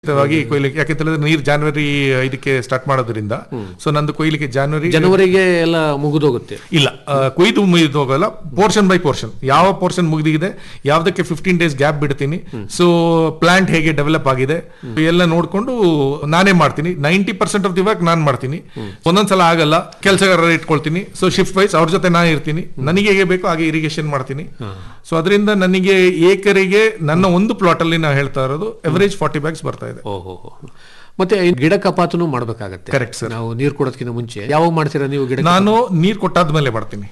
ವಾಗಿ ಕೊಯ್ಲಿಕ್ಕೆ ಯಾಕೆ ಹೇಳಿದ್ರೆ ನೀರು ಜಾನ್ವರಿ ಇದಕ್ಕೆ ಸ್ಟಾರ್ಟ್ ಮಾಡೋದ್ರಿಂದ ಸೊ ನಂದು ಕೊಯ್ಲಿಕ್ಕೆ ಜಾನ್ವರಿ ಜನವರಿಗೆ ಎಲ್ಲ ಮುಗಿದೋಗುತ್ತೆ ಇಲ್ಲ ಆ, ಕೊಯ್ದು ಮುಗಿದು ಹೋಗಲ್ಲ ಪೋರ್ಷನ್ ಬೈ ಪೋರ್ಷನ್ ಯಾವ ಪೋರ್ಷನ್ ಮುಗಿದಿದೆ ಯಾವ್ದಕ್ಕೆ ಫಿಫ್ಟೀನ್ ಡೇಸ್ ಗ್ಯಾಪ್ ಬಿಡ್ತೀನಿ ಸೊ ಪ್ಲಾಂಟ್ ಹೇಗೆ ಡೆವಲಪ್ ಆಗಿದೆ ಎಲ್ಲ ನೋಡ್ಕೊಂಡು ನಾನೇ ಮಾಡ್ತೀನಿ ninety percent of the work ನಾನು ಮಾಡ್ತೀನಿ ಒಂದೊಂದ್ಸಲ ಆಗಲ್ಲ ಕೆಲಸಗಾರರ ಇಟ್ಕೊಳ್ತೀನಿ ಸೊ ಶಿಫ್ಟ್ ವೈಸ್ ಅವ್ರ ಜೊತೆ ನಾನು ಇರ್ತೀನಿ ನನಗೆ ಹೇಗೆ ಬೇಕೋ ಹಾಗೆ ಇರಿಗೇಷನ್ ಮಾಡ್ತೀನಿ ಸೊ ಅದರಿಂದ ನನಗೆ ಏಕರಿಗೆ ನನ್ನ ಒಂದು ಪ್ಲಾಟ್ ಅಲ್ಲಿ ನಾನು ಹೇಳ್ತಾ ಇರೋದು ಎವರೇಜ್ ಫಾರ್ಟಿ ಬ್ಯಾಗ್ಸ್ ಬರ್ತಾ ಇದೆ ಓಹೋ ಮತ್ತೆ ಈ ಗಿಡ ಕಪಾತನು ಮಾಡ್ಬೇಕಾಗತ್ತೆ Correct, sir. ನಾವು ನೀರ್ ಕೊಡೋದಕ್ಕಿಂತ ಮುಂಚೆ ಯಾವಾಗ ಮಾಡ್ತೀರಾ ನೀವು ಗಿಡ ನಾನು ನೀರ್ ಕೊಟ್ಟಾದ್ಮೇಲೆ ಮಾಡ್ತೀನಿ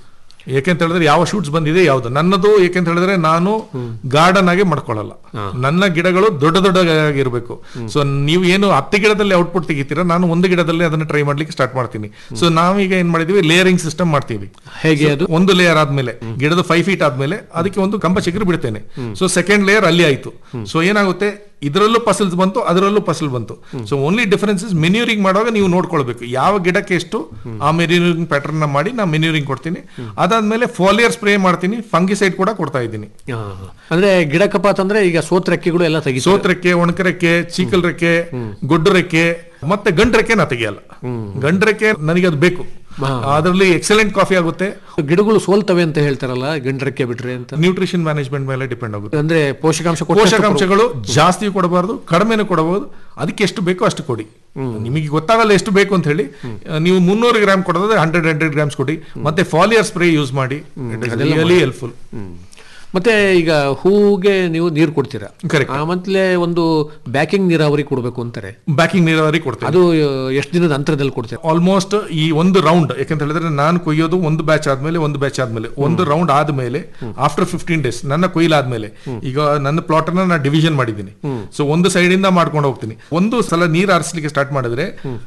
ಏಕೆಂತ ಹೇಳಿದ್ರೆ ಯಾವ ಶೂಟ್ಸ್ ಬಂದಿದೆ ಯಾವ್ದು ನನ್ನದು ಏಕೆಂತ ಹೇಳಿದ್ರೆ ನಾನು ಗಾರ್ಡನ್ ಆಗಿ ಮಾಡ್ಕೊಳ್ಳಲ್ಲ ನನ್ನ ಗಿಡಗಳು ದೊಡ್ಡ ದೊಡ್ಡದಾಗಿರ್ಬೇಕು ಸೊ ನೀವು ಏನು ಹತ್ತು ಗಿಡದಲ್ಲಿ ಔಟ್ಪುಟ್ ತೆಗಿತೀರಾ ನಾನು ಒಂದು ಗಿಡದಲ್ಲಿ ಅದನ್ನ ಟ್ರೈ ಮಾಡ್ಲಿಕ್ಕೆ ಸ್ಟಾರ್ಟ್ ಮಾಡ್ತೀನಿ ಸೊ ನಾವೀಗ ಏನ್ ಮಾಡಿದೀವಿ ಲೇಯರಿಂಗ್ ಸಿಸ್ಟಮ್ ಮಾಡ್ತೀವಿ ಹೇಗೆ ಅದು ಒಂದು ಲೇಯರ್ ಆದ್ಮೇಲೆ ಗಿಡದ ಫೈವ್ ಫೀಟ್ ಆದ್ಮೇಲೆ ಅದಕ್ಕೆ ಒಂದು ಕಂಬ ಚಿಗುರು ಬಿಡ್ತೇನೆ ಸೊ ಸೆಕೆಂಡ್ ಲೇಯರ್ ಅಲ್ಲಿ ಆಯ್ತು ಸೊ ಏನಾಗುತ್ತೆ ಇದರಲ್ಲೂ ಪಸಲ್ಸ್ ಬಂತು ಅದರಲ್ಲೂ ಪಸಲ್ ಬಂತು so only difference is manuring ಮಾಡುವಾಗ ನೀವು ನೋಡ್ಕೊಳ್ಬೇಕು ಯಾವ ಗಿಡಕ್ಕೆ ಎಷ್ಟು ಆ ಮೆನ್ಯೂರಿಂಗ್ ಪ್ಯಾಟರ್ನ್ ಮಾಡಿ ನಾನು ಮೆನ್ಯೂರಿಂಗ್ ಕೊಡ್ತೀನಿ ಅದಾದ್ಮೇಲೆ ಫಾಲಿಯರ್ ಸ್ಪ್ರೇ ಮಾಡ್ತೀನಿ ಫಂಗಿಸೈಡ್ ಕೂಡ ಕೊಡ್ತಾ ಇದ್ದೀನಿ ಆ, ಅಂದ್ರೆ ಗಿಡ ಕಪಾತ್ ಅಂದ್ರೆ ಈಗ ಸೋತ್ ರೆಕ್ಕೆಗಳು ಎಲ್ಲ ತೆಗಿ ಸೋತ್ ರೆಕ್ಕೆ ಒಣಕ ರೆಕ್ಕೆ ಚೀಕಲ್ ರೆಕ್ಕೆ ಗೊಡ್ಡು ರೆಕ್ಕೆ ಮತ್ತೆ ಗಂಡ್ ರೆಕ್ಕೆ ನಾ ತೆಗಿಯಲ್ಲ ಗಂಡ್ ರೆಕ್ಕೆ ನನಗೆ ಅದು ಬೇಕು ಅದರಲ್ಲಿ ಎಕ್ಸಲೆಂಟ್ ಕಾಫಿ ಆಗುತ್ತೆ ಗಿಡಗಳು ಸೋಲ್ತವೆ ಅಂತ ಹೇಳ್ತಾರಲ್ಲ ಗಂಡ ರೆಕ್ಕೆ ಬಿಟ್ರೆ ಅಂತ ನ್ಯೂಟ್ರಿಷನ್ ಮ್ಯಾನೇಜ್ಮೆಂಟ್ ಮೇಲೆ ಡಿಪೆಂಡ್ ಆಗುತ್ತೆ ಅಂದ್ರೆ ಪೋಷಕಾಂಶ ಕೊಟ್ಟು ಪೋಷಕಾಂಶಗಳು ಜಾಸ್ತಿ ಕೊಡಬಾರ್ದು ಕಡಿಮೆನೂ ಕೊಡಬಹುದು ಅದಕ್ಕೆ ಎಷ್ಟು ಬೇಕೋ ಅಷ್ಟು ಕೊಡಿ ನಿಮಗೆ ಗೊತ್ತಾಗಲ್ಲ ಎಷ್ಟು ಬೇಕು ಅಂತ ಹೇಳಿ ನೀವು ಮುನ್ನೂರು ಗ್ರಾಮ್ ಕೊಡೋದಾದ್ರೆ ಹಂಡ್ರೆಡ್ ಹಂಡ್ರೆಡ್ ಗ್ರಾಮ್ಸ್ ಕೊಡಿ ಮತ್ತೆ ಫಾಲಿಯರ್ ಸ್ಪ್ರೇ ಯೂಸ್ ಮಾಡಿ ರಿಯಲಿ ಹೆಲ್ಪ್ಫುಲ್ ಹ್ಮ್. ಮತ್ತೆ ಈಗ ಹೂಗೆ ನೀವು ನೀರು ಕೊಡ್ತೀರಾ Correct. ಆಮೇಲೆ ಒಂದು ಬ್ಯಾಕಿಂಗ್ ನೀರಾವರಿ ಕೊಡಬೇಕು ಅಂತಾರೆ ಬ್ಯಾಕಿಂಗ್ ನೀರಾವರಿ ಕೊಡ್ತೇವೆ ಅದು ಎಷ್ಟು ದಿನದ ಅಂತರದಲ್ಲಿ ಕೊಡ್ತೀರಾ ಆಲ್ಮೋಸ್ಟ್ ಈ ಒಂದು ರೌಂಡ್ ಯಾಕಂತ ಹೇಳಿದ್ರೆ ನಾನು ಕೊಯ್ಯೋದು ಒಂದು ಬ್ಯಾಚ್ ಆದ್ಮೇಲೆ ಒಂದು ಬ್ಯಾಚ್ ಆದ್ಮೇಲೆ ಒಂದು ರೌಂಡ್ ಆದ್ಮೇಲೆ ಆಫ್ಟರ್ ಫಿಫ್ಟೀನ್ ಡೇಸ್ ನನ್ನ ಕೊಯ್ಲಾದ್ಮೇಲೆ ಈಗ ನನ್ನ ಪ್ಲಾಟ್ ಅನ್ನ ನಾನು ಡಿವಿಷನ್ ಮಾಡಿದ್ದೀನಿ ಸೊ ಒಂದು ಸೈಡ್ ಇಂದ ಮಾಡ್ಕೊಂಡು ಹೋಗ್ತೀನಿ ಒಂದು ಸಲ ನೀರು ಹಾರಿಸ್ಲಿಕ್ಕೆ ಸ್ಟಾರ್ಟ್ ಮಾಡಿದ್ರೆ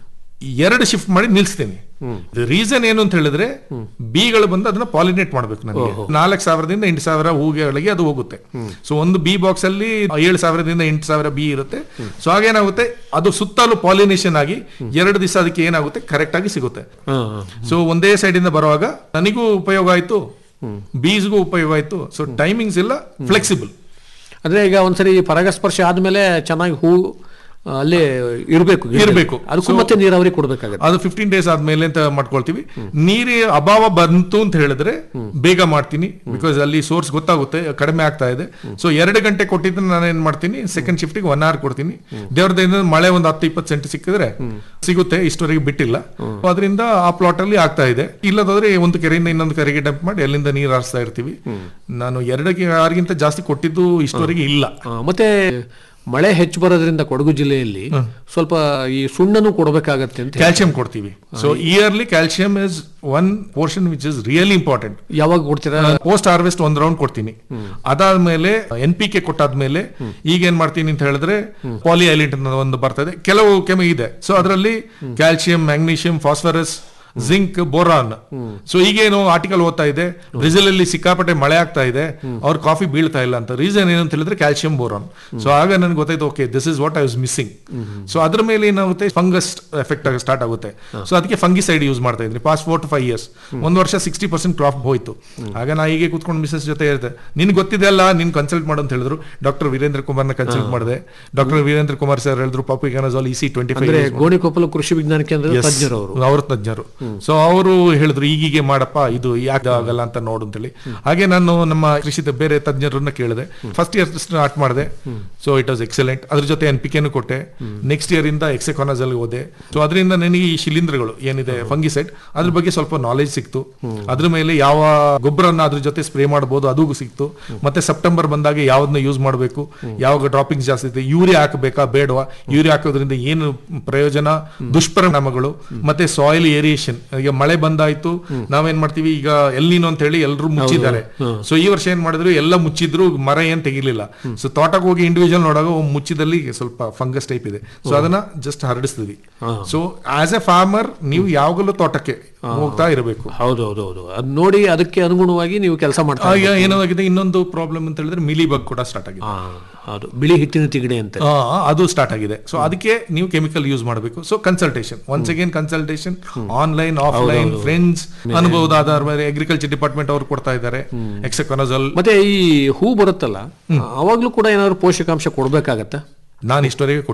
ಎರಡು ಶಿಫ್ಟ್ ಮಾಡಿ ನಿಲ್ಸ್ತೀನಿ ರೀಸನ್ ಏನು ಅಂತ ಹೇಳಿದ್ರೆ ಬೀಗಳು ಬಂದು ಅದನ್ನ ಪಾಲಿನೇಟ್ ಮಾಡ್ಬೇಕು ನನಗೆ ನಾಲ್ಕು ಸಾವಿರದಿಂದ ಎಂಟು ಸಾವಿರ ಹೂಗಳಿಗೆ ಅದು ಹೋಗುತ್ತೆ ಸೊ ಒಂದು ಬಿ ಬಾಕ್ಸ್ ಅಲ್ಲಿ ಏಳು ಸಾವಿರದಿಂದ ಎಂಟು ಸಾವಿರ ಬಿ ಇರುತ್ತೆ ಸೊ ಹಾಗೇನಾಗುತ್ತೆ ಅದು ಸುತ್ತಲೂ ಪಾಲಿನೇಷನ್ ಆಗಿ ಎರಡು ದಿವಸ ಅದಕ್ಕೆ ಏನಾಗುತ್ತೆ ಕರೆಕ್ಟ್ ಆಗಿ ಸಿಗುತ್ತೆ ಸೊ ಒಂದೇ ಸೈಡ್ ಇಂದ ಬರುವಾಗ ನನಗೂ ಉಪಯೋಗ ಆಯ್ತು ಬೀಸ್ಗೂ ಉಪಯೋಗ ಆಯ್ತು ಸೊ ಟೈಮಿಂಗ್ಸ್ ಇಲ್ಲ ಫ್ಲೆಕ್ಸಿಬಲ್ ಅಂದ್ರೆ ಈಗ ಒಂದ್ಸರಿ ಪರಾಗಸ್ಪರ್ಶ ಆದ್ಮೇಲೆ ಚೆನ್ನಾಗಿ ಹೂ ಆ, ಅಲ್ಲೇ ಇರಬೇಕು ಇರ್ಬೇಕು. ಅದಕ್ಕೂ ಮತ್ತೆ ನೀರಾವರಿ ಕೊಡ್ಬೇಕಾಗತ್ತೆ ಅದು ಫಿಫ್ಟೀನ್ ಡೇಸ್ ಆದ್ಮೇಲೆ ಅಂತ ಮಾಡ್ಕೊಳ್ತೀವಿ ನೀರಿ ಅಭಾವ ಬಂತು ಅಂತ ಹೇಳಿದ್ರೆ ಬೇಗ ಮಾಡ್ತೀನಿ ಬಿಕಾಸ್ ಅಲ್ಲಿ ಸೋರ್ಸ್ ಗೊತ್ತಾಗುತ್ತೆ ಕಡಿಮೆ ಆಗ್ತಾ ಇದೆ ಸೊ ಎರಡು ಗಂಟೆ ಕೊಟ್ಟಿದ್ರೆ ನಾನು ಏನ್ ಮಾಡ್ತೀನಿ ಸೆಕೆಂಡ್ ಶಿಫ್ಟಿಗೆ ಒನ್ ಅವರ್ ಕೊಡ್ತೀನಿ ದೇವ್ರದಿಂದ ಮಳೆ ಒಂದು ಹತ್ತು ಇಪ್ಪತ್ತು ಸೆಂಟ್ ಸಿಕ್ಕಿದ್ರೆ ಸಿಗುತ್ತೆ ಇಷ್ಟವರೆಗೆ ಬಿಟ್ಟಿಲ್ಲ ಅದರಿಂದ ಆ ಪ್ಲಾಟ್ ಅಲ್ಲಿ ಆಗ್ತಾ ಇದೆ ಇಲ್ಲದಾದ್ರೆ ಒಂದು ಕೆರೆಯಿಂದ ಇನ್ನೊಂದು ಕೆರೆಗೆ ಡಂಪ್ ಮಾಡಿ ಅಲ್ಲಿಂದ ನೀರು ಹಾರಿಸ್ತಾ ಇರ್ತೀವಿ ನಾನು ಎರಡಕ್ಕೆ ಆರಿಗಿಂತ ಜಾಸ್ತಿ ಕೊಟ್ಟಿದ್ದು ಇಷ್ಟವರೆಗೆ ಇಲ್ಲ ಆ, ಮತ್ತೆ ಮಳೆ ಹೆಚ್ಚು ಬರೋದ್ರಿಂದ ಕೊಡಗು ಜಿಲ್ಲೆಯಲ್ಲಿ ಸ್ವಲ್ಪ ಈ ಸುಣ್ಣನು ಕೊಡಬೇಕಾಗತ್ತೆ ಅಂತ ಕ್ಯಾಲ್ಸಿಯಂ ಕೊಡ್ತೀವಿ so early calcium is one portion which is really important ಯಾವಾಗ ಕೊಡ್ತೀರಾ ಪೋಸ್ಟ್ ಹಾರ್ವೆಸ್ಟ್ ಒಂದ್ ರೌಂಡ್ ಕೊಡ್ತೀನಿ ಅದಾದ್ಮೇಲೆ ಎನ್ ಪಿ ಕೆ ಕೊಟ್ಟಾದ್ಮೇಲೆ ಈಗ ಏನ್ ಮಾಡ್ತೀನಿ ಅಂತ ಹೇಳಿದ್ರೆ ಪಾಲಿ ಐಲಿಂಟ್ ಒಂದು ಬರ್ತದೆ ಕೆಲವು ಕೆಮಿ ಇದೆ ಸೊ ಅದರಲ್ಲಿ calcium magnesium phosphorus zinc boron so ಈಗೇನು ಆರ್ಟಿಕಲ್ ಓದ್ತಾ ಇದೆ ಬ್ರೆಜಿಲ್ ಅಲ್ಲಿ ಸಿಕ್ಕಾಪಟ್ಟೆ ಮಳೆ ಆಗ್ತಾ ಇದೆ ಅವ್ರ ಕಾಫಿ ಬೀಳ್ತಾ ಇಲ್ಲ ಅಂತ ರೀಸನ್ ಏನು ಅಂತ ಹೇಳಿದ್ರೆ ಕ್ಯಾಲ್ಸಿಯಂ ಬೋರಾನ್ ಸೊ ಆಗ ನನ್ಗೆ ಗೊತ್ತಾಯ್ತು okay this is what I was missing so ಅದ್ರ ಮೇಲೆ ಏನಾಗುತ್ತೆ ಫಂಗಸ್ ಎಫೆಕ್ಟ್ ಆಗಿ ಸ್ಟಾರ್ಟ್ ಆಗುತ್ತೆ ಸೊ ಅದಕ್ಕೆ ಫಂಗಿಸೈಡ್ ಯೂಸ್ ಮಾಡ್ತಾ ಇದ್ರಿ past four to five years ಒಂದು ವರ್ಷ ಸಿಕ್ಸ್ಟಿ ಪರ್ಸೆಂಟ್ ಕ್ರಾಪ್ ಹೋಯ್ತು ಆಗ ನಾ ಹೀಗೆ ಕೂತ್ಕೊಂಡು ಮಿಸಸ್ ಜೊತೆ ಇರುತ್ತೆ ನಿನ್ ಗೊತ್ತಿದೆ ಅಲ್ಲ ನೀನ್ ಕನ್ಸಲ್ಟ್ ಮಾಡು ಅಂತ ಹೇಳಿದ್ರು ಡಾಕ್ಟರ್ ವೀರೇಂದ್ರ ಕುಮಾರ್ನ ಕನ್ಸಲ್ಟ್ ಮಾಡಿದೆ ಡಾಕ್ಟರ್ ವೀರೇಂದ್ರ ಕುಮಾರ್ ಸರ್ ಹೇಳಿದ್ರು ಪಾಪಿಗಾನಜಾಲ್ ಇಸಿ ಟ್ವೆಂಟಿ ಅಂದ್ರೆ ಫೈವ್ ಗೋಣಿಕೊಪ್ಪಲು ಕೃಷಿ ವಿಜ್ಞಾನ ಕೇಂದ್ರದ ತಜ್ಞರು ಅವರು ಅವ್ರ ತಜ್ಞರು ಸೊ ಅವರು ಹೇಳಿದ್ರು ಈಗೀಗೆ ಮಾಡಪ್ಪ ಇದು ಯಾಕೆ ಆಗಲ್ಲ ಅಂತ ನೋಡು ಅಂತೇಳಿ ಹಾಗೆ ನಾನು ನಮ್ಮ ಕೃಷಿ ಬೇರೆ ತಜ್ಞರನ್ನ ಕೇಳಿದೆ ಫಸ್ಟ್ ಇಯರ್ ಸ್ಟಾರ್ಟ್ ಮಾಡಿದೆ ಸೊ ಇಟ್ ವಾಸ್ ಎಕ್ಸಲೆಂಟ್ ಅದ್ರ ಜೊತೆ ಎನ್ ಪಿಕೆನು ಕೊಟ್ಟೆ ನೆಕ್ಸ್ಟ್ ಇಯರ್ ಇಂದ ಎಕ್ಸೆಕಾನಜಲ್ ಹೋದೆ ಸೊ ಅದರಿಂದ ನನಗೆ ಈ ಶಿಲೀಂಧ್ರಗಳು ಏನಿದೆ ಫಂಗಿಸೈಡ್ ಅದ್ರ ಬಗ್ಗೆ ಸ್ವಲ್ಪ ನಾಲೆಜ್ ಸಿಕ್ತು ಅದ್ರ ಮೇಲೆ ಯಾವ ಗೊಬ್ಬರನ್ನ ಅದ್ರ ಜೊತೆ ಸ್ಪ್ರೇ ಮಾಡಬಹುದು ಅದು ಸಿಕ್ತು ಮತ್ತೆ ಸೆಪ್ಟೆಂಬರ್ ಬಂದಾಗ ಯಾವ್ದನ್ನ ಯೂಸ್ ಮಾಡಬೇಕು ಯಾವಾಗ ಡ್ರಾಪಿಂಗ್ಸ್ ಜಾಸ್ತಿ ಇದೆ ಯೂರಿಯಾ ಹಾಕಬೇಕಾ ಬೇಡವಾ ಯೂರಿಯಾ ಹಾಕೋದ್ರಿಂದ ಏನು ಪ್ರಯೋಜನ ದುಷ್ಪರಿಣಾಮಗಳು ಮತ್ತೆ ಸಾಯಿಲ್ ಏರಿಯೇಷನ್ ಈಗ ಮಳೆ ಬಂದಾಯ್ತು ನಾವೇನ್ ಮಾಡ್ತೀವಿ ಈಗ ಎಲ್ಲಿನೋ ಅಂತ ಹೇಳಿ ಎಲ್ಲರೂ ಮುಚ್ಚಿದ್ದಾರೆ ಸೊ ಈ ವರ್ಷ ಏನ್ ಮಾಡಿದ್ರು ಎಲ್ಲ ಮುಚ್ಚಿದ್ರು ಮರ ಏನ್ ತೆಗಿಲಿಲ್ಲ ಸೊ ತೋಟಕ್ಕೆ ಹೋಗಿ ಇಂಡಿವಿಜುವಲ್ ನೋಡಾಗ ಒಂದ್ ಮುಚ್ಚಿದಲ್ಲಿ ಸ್ವಲ್ಪ ಫಂಗಸ್ ಟೈಪ್ ಇದೆ ಸೊ ಅದನ್ನ ಜಸ್ಟ್ ಹರಡಿಸ್ತೀವಿ ಸೊ ಆಸ್ ಎ ಫಾರ್ಮರ್ ನೀವು ಯಾವಾಗಲೂ ತೋಟಕ್ಕೆ ಹೋಗ್ತಾ ಇರಬೇಕು ಹೌದು ಹೌದು ಹೌದು ಅದ್ ನೋಡಿ ಅದಕ್ಕೆ ಅನುಗುಣವಾಗಿ ನೀವು ಕೆಲಸ ಮಾಡ್ತಾ ಈಗ ಏನಾಗಿದೆ ಇನ್ನೊಂದು ಪ್ರಾಬ್ಲಮ್ ಅಂತ ಹೇಳಿದ್ರೆ ಮಿಲಿ ಬಗ್ ಕೂಡ ಸ್ಟಾರ್ಟ್ ಆಗಿದೆ ಆ, ಹೌದು ಬಿಳಿ ಹಿಟ್ಟಿನ ತಿಗಣೆ ಅಂತ ಆ, ಅದು ಸ್ಟಾರ್ಟ್ ಆಗಿದೆ ಸೊ ಅದಕ್ಕೆ ನೀವು ಕೆಮಿಕಲ್ ಯೂಸ್ ಮಾಡಬೇಕು so consultation once again consultation online offline friends ಅನುಭವದ ಆಧಾರ ಮೇಲೆ ಅಗ್ರಿಕಲ್ಚರ್ ಡಿಪಾರ್ಟ್ಮೆಂಟ್ ಅವರು ಕೊಡ್ತಾ ಇದ್ದಾರೆ ಎಕ್ಸೆಕೊನಜಲ್ ಮತ್ತೆ ಈ ಹೂ ಬರುತ್ತಲ್ಲ ಅವಾಗ್ಲೂ ಕೂಡ ಏನಾದ್ರು ಪೋಷಕಾಂಶ ಕೊಡ್ಬೇಕಾಗತ್ತಾ ನಾನು ಇಷ್ಟವರೆಗೆ